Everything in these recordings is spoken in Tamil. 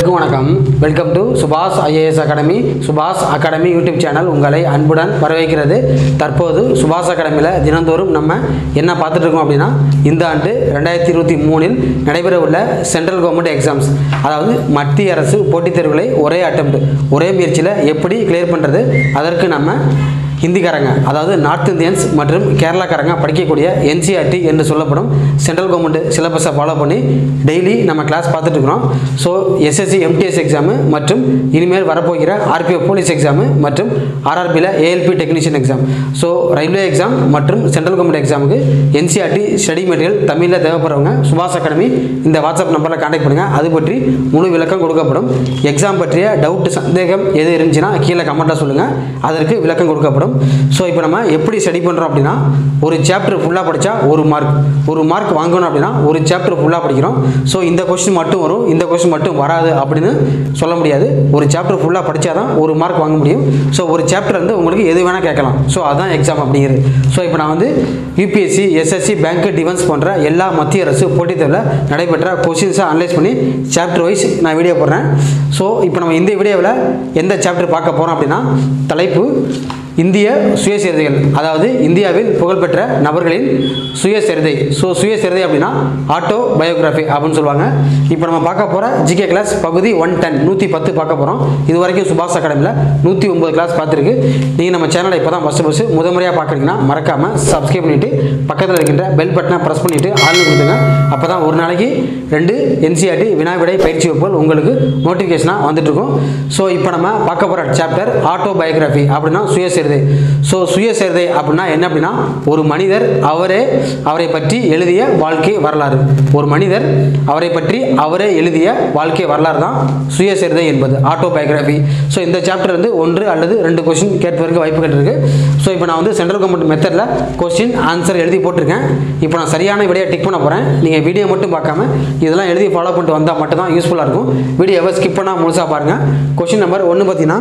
அனைவருக்கும் வணக்கம் welcome to Subash IAS academy Subash academy YouTube channel உங்களை அன்புடன் வரவேற்கிறது தற்போது சுபாஷ் அகாடமியில் தினந்தோறும் நம்ம என்ன பார்த்துட்டு இருக்கோம் அப்படின்னா இந்த ஆண்டு ரெண்டாயிரத்தி இருபத்தி மூணில் நடைபெற உள்ள சென்ட்ரல் கவர்மெண்ட் எக்ஸாம்ஸ் அதாவது மத்திய அரசு போட்டித் தேர்வுகளை ஒரே அட்டெம்ப்ட் ஒரே முயற்சியில் எப்படி கிளியர் பண்ணுறது அதற்கு நம்ம ஹிந்திக்காரங்க அதாவது நார்த் இந்தியன்ஸ் மற்றும் கேரளாக்காரங்க படிக்கக்கூடிய என்சிஆர்டி என்று சொல்லப்படும் சென்ட்ரல் கவர்மெண்ட் சிலபஸை ஃபாலோ பண்ணி டெய்லி நம்ம கிளாஸ் பார்த்துட்டு இருக்கிறோம் ஸோ எஸ்எஸ்சி எம்டிஎஸ் எக்ஸாமு மற்றும் இனிமேல் வரப்போகிற ஆர்பிஎஃப் போலீஸ் எக்ஸாமு மற்றும் ஆர்ஆர்பியில் ALP technician exam so railway exam மற்றும் சென்ட்ரல் கவர்மெண்ட் எக்ஸாமுக்கு என்சிஆர்டி ஸ்டடி மெட்டீரியல் தமிழில் தேவைப்படுறவங்க சுபாஷ் அகாடமி இந்த வாட்ஸ்அப் நம்பரில் கான்டாக்ட் பண்ணுங்கள் அது பற்றி முழு விளக்கம் கொடுக்கப்படும் எக்ஸாம் பற்றிய டவுட் சந்தேகம் எது இருந்துச்சுன்னா கீழே கமெண்ட்டாக சொல்லுங்கள் அதற்கு விளக்கம் கொடுக்கப்படும் ஸோ இப்போ நம்ம எப்படி ஸ்டடி பண்ணுறோம் அப்படின்னா ஒரு சாப்டர் ஃபுல்லாக படித்தா ஒரு மார்க் ஒரு மார்க் வாங்கணும் அப்படின்னா ஒரு சாப்டர் ஃபுல்லாக படிக்கிறோம் ஸோ இந்த கொஸ்டின் மட்டும் வரும் இந்த கொஸ்டின் மட்டும் வராது அப்படின்னு சொல்ல முடியாது ஒரு சாப்டர் ஃபுல்லாக படித்தா தான் ஒரு மார்க் வாங்க முடியும் ஸோ ஒரு சாப்டர் வந்து உங்களுக்கு எது வேணால் கேட்கலாம் ஸோ அதான் எக்ஸாம் அப்படிங்கிறது ஸோ இப்போ நான் வந்து யூபிஎஸ்சி எஸ்எஸ்சி பேங்க் டிஃபென்ஸ் போன்ற எல்லா மத்திய அரசு போட்டித் தேர்வில் நடைபெற்ற கொஸ்டின்ஸை அனலைஸ் பண்ணி சாப்டர் வைஸ் நான் வீடியோ போடுறேன் ஸோ இப்போ நம்ம இந்த வீடியோவில் எந்த சாப்டர் பார்க்க போகிறோம் அப்படின்னா தலைப்பு இந்திய சுயசரிதைகள் அதாவது இந்தியாவில் புகழ்பெற்ற நபர்களின் சுயசரிதை ஸோ சுயசரிதை அப்படின்னா ஆட்டோ பயோகிராஃபி அப்படின்னு சொல்லுவாங்க இப்போ நம்ம பார்க்க போகிற ஜிகே கிளாஸ் பகுதி ஒன் டென் நூற்றி பத்து பார்க்க போகிறோம் இது வரைக்கும் சுபாஷ் அகாடமியில் நூற்றி ஒம்பது கிளாஸ் பார்த்துருக்கு நீங்கள் நம்ம சேனலை இப்போ தான் ஃபஸ்ட்டு ஃபஸ்ட்டு முத முறையாக பார்க்குறீங்கன்னா மறக்காமல் சப்ஸ்கிரைப் பண்ணிவிட்டு பக்கத்தில் இருக்கின்ற பெல் பட்டனை ப்ரெஸ் பண்ணிவிட்டு ஆள்னு கொடுத்துங்க அப்போ தான் ஒரு நாளைக்கு ரெண்டு என்சிஆர்டி வினா விடை பயிற்சி வகுப்புகள் உங்களுக்கு நோட்டிஃபிகேஷனாக வந்துட்டு இருக்கும் ஸோ இப்போ நம்ம பார்க்க போகிற சாப்டர் ஆட்டோ பயோகிராஃபி அப்படின்னா சுயசரிதை ஸோ சுயசரிதை அப்படின்னா என்ன அப்படின்னா ஒரு மனிதர் அவரே அவரை பற்றி எழுதிய வாழ்க்கை வரலாறு ஒரு மனிதர் அவரை பற்றி அவரே எழுதிய வாழ்க்கை வரலாறு தான் சுயசரிதை என்பது ஆட்டோ பயோகிராஃபி ஸோ இந்த சாப்டர் வந்து ஒன்று அல்லது ரெண்டு கொஸ்டின் கேட்பதற்கு வாய்ப்புகள் இருக்குது ஸோ இப்போ நான் வந்து சென்ட்ரல் கவர்மெண்ட் மெத்தடில் கொஸ்டின் ஆன்சர் எழுதி போட்டிருக்கேன் இப்போ நான் சரியான விடையை டிக் பண்ண போகிறேன் நீங்கள் வீடியோ மட்டும் பார்க்காம இதெல்லாம் எழுதி ஃபாலோ பண்ணிட்டு வந்தால் மட்டும்தான் யூஸ்ஃபுல்லாக இருக்கும் வீடியோவை ஸ்கிப் பண்ணால் முழுசாக பாருங்கள் கொஸ்டின் நம்பர் ஒன்று பார்த்தீங்கன்னா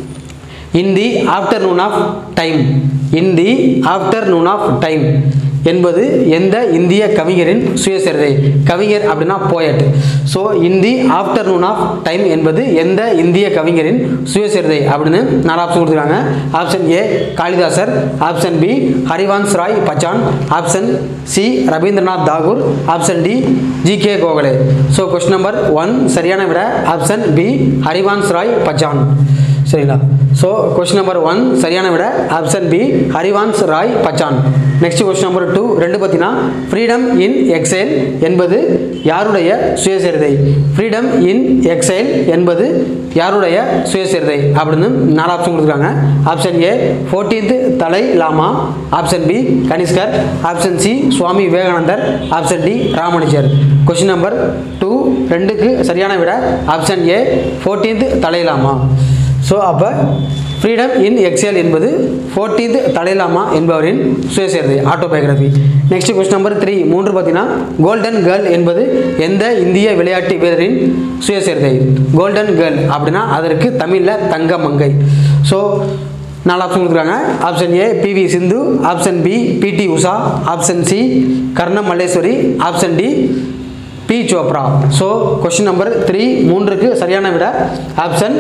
in the afternoon of time in the afternoon of time என்பது எந்த இந்திய கவிஞரின் சுயசரிதை கவிஞர் அப்படின்னா poet so in the afternoon of time என்பது எந்த இந்திய கவிஞரின் சுயசரிதை அப்படின்னு நாலு ஆப்ஷன் கொடுத்துருக்காங்க ஆப்ஷன் ஏ காளிதாசர் option B Harivansh Rai Bachchan option C Rabindranath Tagore option D G K Gokhale so question number one சரியான விட ஆப்ஷன் பி ஹரிவான்ஸ் ராய் பச்சான் சரிங்களா ஸோ கொஸ்டின் நம்பர் ஒன் சரியான விட option B Harivansh Rai Bachchan next question number two ரெண்டு பார்த்தீங்கன்னா ஃப்ரீடம் இன் எக்ஸைல் என்பது யாருடைய சுயசரிதை ஃப்ரீடம் இன் எக்ஸைல் என்பது யாருடைய சுயசரிதை அப்படின்னு நாலு ஆப்ஷன் கொடுத்துருக்காங்க option A fourteenth Dalai Lama option B கனிஷ்கர் ஆப்ஷன் சி சுவாமி விவேகானந்தர் ஆப்ஷன் டி ராமனுஜர் கொஸ்டின் நம்பர் டூ ரெண்டுக்கு சரியான விட option A fourteenth Dalai Lama so அப்போ ஃப்ரீடம் இன் எக்ஸல் என்பது ஃபோர்டீன்த் தலைலாமா என்பவரின் சுயசரிதை autobiography next question number three மூன்று பார்த்தீங்கன்னா கோல்டன் கேர்ள் என்பது எந்த இந்திய விளையாட்டு வீரரின் சுயசரிதை கோல்டன் கேர்ள் அப்படின்னா அதற்கு தமிழில் தங்க மங்கை ஸோ நாலு ஆப்ஷன் கொடுக்குறாங்க option A PV Sindhu option B PT Usha option C Karnam Malleswari option D P Chopra so question number three மூன்றுக்கு சரியான விட option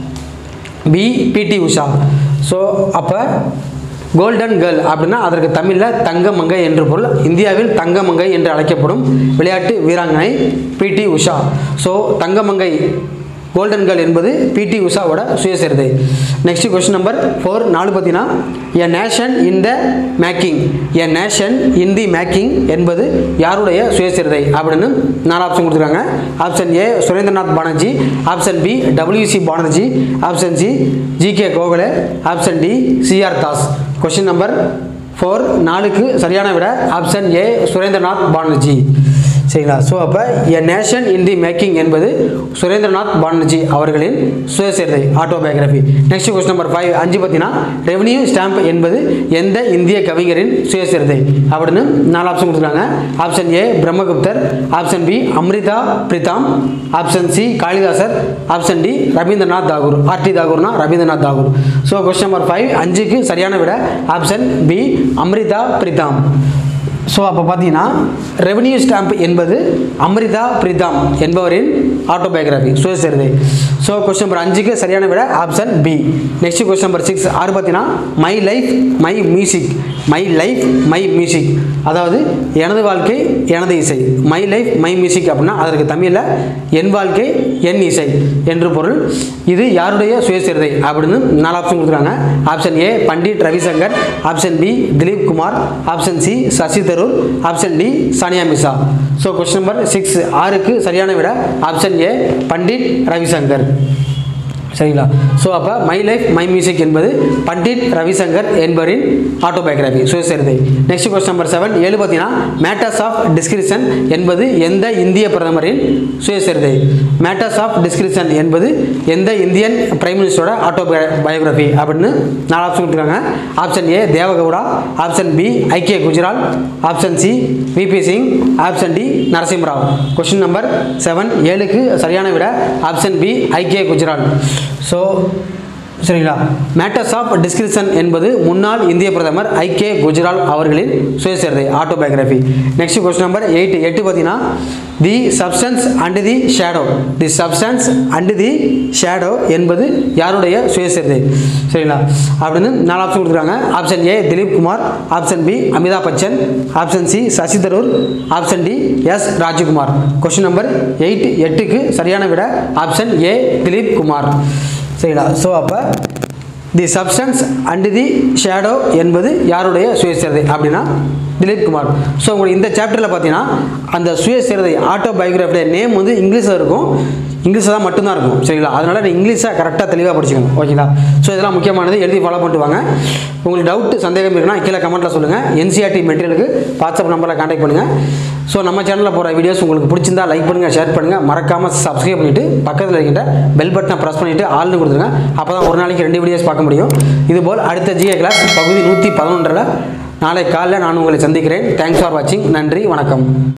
B PT Usha so அப்போ கோல்டன் கேர்ள் அப்படின்னா அதற்கு தமிழில் தங்கமங்கை என்று பொருள் இந்தியாவில் தங்கமங்கை என்று அழைக்கப்படும் விளையாட்டு வீராங்கனை பிடி உஷா ஸோ தங்கமங்கை கோல்டன் கேர்ள் என்பது பிடி உஷாவோட சுயசரிதை நெக்ஸ்ட் கொஸ்டின் நம்பர் ஃபோர் நாலு பார்த்தீங்கன்னா a nation in the making a nation in the making என்பது யாருடைய சுயசரிதை அப்படின்னு நாலு ஆப்ஷன் கொடுத்துருக்காங்க option A Surendranath Banerjee option B WC Banerjee option C G K Gokhale option D CR Das question number four நாலுக்கு சரியான விட ஆப்ஷன் ஏ சுரேந்திரநாத் பானர்ஜி சரிங்களா ஸோ அப்போ எ நேஷன் இன் தி மேக்கிங் என்பது சுரேந்திரநாத் பானர்ஜி அவர்களின் சுயசரிதை autobiography next question number five அஞ்சு பார்த்தீங்கன்னா ரெவன்யூ ஸ்டாம்ப் என்பது எந்த இந்திய கவிஞரின் சுயசரிதை அப்படின்னு நாலு ஆப்ஷன் கொடுத்துருக்காங்க ஆப்ஷன் ஏ பிரம்மகுப்தர் option B Amrita Pritam option C காளிதாசர் option D Rabindranath Tagore RT தாகூர்னா Rabindranath Tagore so question number five அஞ்சுக்கு சரியான விட option B Amrita Pritam so அப்போ பார்த்தீங்கன்னா ரெவென்யூ ஸ்டாம்ப் என்பது அம்ரிதா பிரீதாம் என்பவரின் ஆட்டோபயோகிராஃபி சுயசரிதை ஸோ கொஸ்டின் நம்பர் அஞ்சுக்கு சரியான விட option B next question number six ஆறு பார்த்தீங்கன்னா my life my music my life my music அதாவது எனது வாழ்க்கை எனது இசை மை லைஃப் மை மியூசிக் அப்படின்னா அதற்கு தமிழில் என் வாழ்க்கை என் இசை என்று பொருள் இது யாருடைய சுயசரிதை அப்படின்னு நாலு ஆப்ஷன் கொடுத்துருக்காங்க option A Pandit Ravishankar option B Dilip Kumar option C Shashi Tharoor option D Sania Mirza so question number six ஆறுக்கு சரியான விட ஆப்ஷன் ஏ பண்டிட் ரவிசங்கர் சரிங்களா ஸோ அப்போ மை லைஃப் மை மியூசிக் என்பது பண்டிட் ரவிசங்கர் என்பவரின் ஆட்டோபயோகிராஃபி சுயசரிதை நெக்ஸ்ட் கொஸ்டின் நம்பர் செவன் ஏழு பார்த்தீங்கன்னா மேட்டர்ஸ் ஆஃப் டிஸ்கிரிப்ஷன் என்பது எந்த இந்திய பிரதமரின் சுயசரிதை மேட்டர்ஸ் ஆஃப் டிஸ்கிரிப்ஷன் என்பது எந்த இந்தியன் பிரைம் மினிஸ்டரோட ஆட்டோபயோகிராஃபி அப்படின்னு நாலு ஆப்ஷன் கொடுத்துருக்காங்க option A Devegowda option B ஐக்கிய Gujral option C VP Singh option D Narasimharao question number seven ஏழுக்கு சரியான விட ஆப்ஷன் பி ஐக்கிய குஜரால் ஸோ சரிங்களா மேட்டர்ஸ் ஆஃப் டிஸ்கிரிப்ஷன் என்பது முன்னாள் இந்திய பிரதமர் ஐ கே குஜரால் அவர்களின் சுயசரிதை autobiography next question number eight எட்டு பார்த்தீங்கன்னா the substance and the shadow the substance and the shadow என்பது யாருடைய சுயசரிதை சரிங்களா அப்படின்னு நாலு ஆப்ஷன் கொடுக்குறாங்க option A Dilip Kumar option B Amitabh Bachchan option C Shashi Tharoor option D S Rajkumar question number eight எட்டுக்கு சரியான விட ஆப்ஷன் ஏ திலீப் குமார் சரிங்களா ஸோ அப்போ the substance and the shadow என்பது யாருடைய சுயசரிதை அப்படின்னா திலீப் குமார் ஸோ உங்களுக்கு இந்த சாப்டரில் பார்த்தீங்கன்னா அந்த சுயசரிதை ஆட்டோபயோகிராஃபியோட நேம் வந்து இங்கிலீஷில் இருக்கும் இங்கிலீஷில் தான் மட்டும்தான் இருக்கும் சரிங்களா அதனால் நீ இங்கிலீஷை கரெக்டாக தெளிவாக படிச்சுக்கணும் ஓகேங்களா ஸோ இதெல்லாம் முக்கியமானது எழுதி ஃபாலோ பண்ணிட்டு வாங்க உங்களுக்கு டவுட் சந்தேகம் இருக்குன்னா கீழே கமெண்ட்டில் சொல்லுங்கள் என்சிஆர்டி மெட்டீரியலுக்கு வாட்ஸ்அப் நம்பரில் கான்டாக்ட் பண்ணுங்கள் ஸோ நம்ம சேனலில் போகிற வீடியோஸ் உங்களுக்கு பிடிச்சிருந்தா லைக் பண்ணுங்கள் ஷேர் பண்ணுங்கள் மறக்காமல் சப்ஸ்கிரைப் பண்ணிவிட்டு பக்கத்தில் இருக்கின்ற பெல் பட்டனை ப்ரெஸ் பண்ணிவிட்டு ஆள்னு கொடுத்துருங்க அப்போ தான் ஒரு நாளைக்கு ரெண்டு வீடியோஸ் பார்க்க முடியும் இதுபோல் அடுத்த ஜிஏ கிளாஸ் பகுதி நூற்றி பதினொன்றில் நாளை காலையில் நான் உங்களை சந்திக்கிறேன் தேங்க்ஸ் ஃபார் வாட்சிங் நன்றி வணக்கம்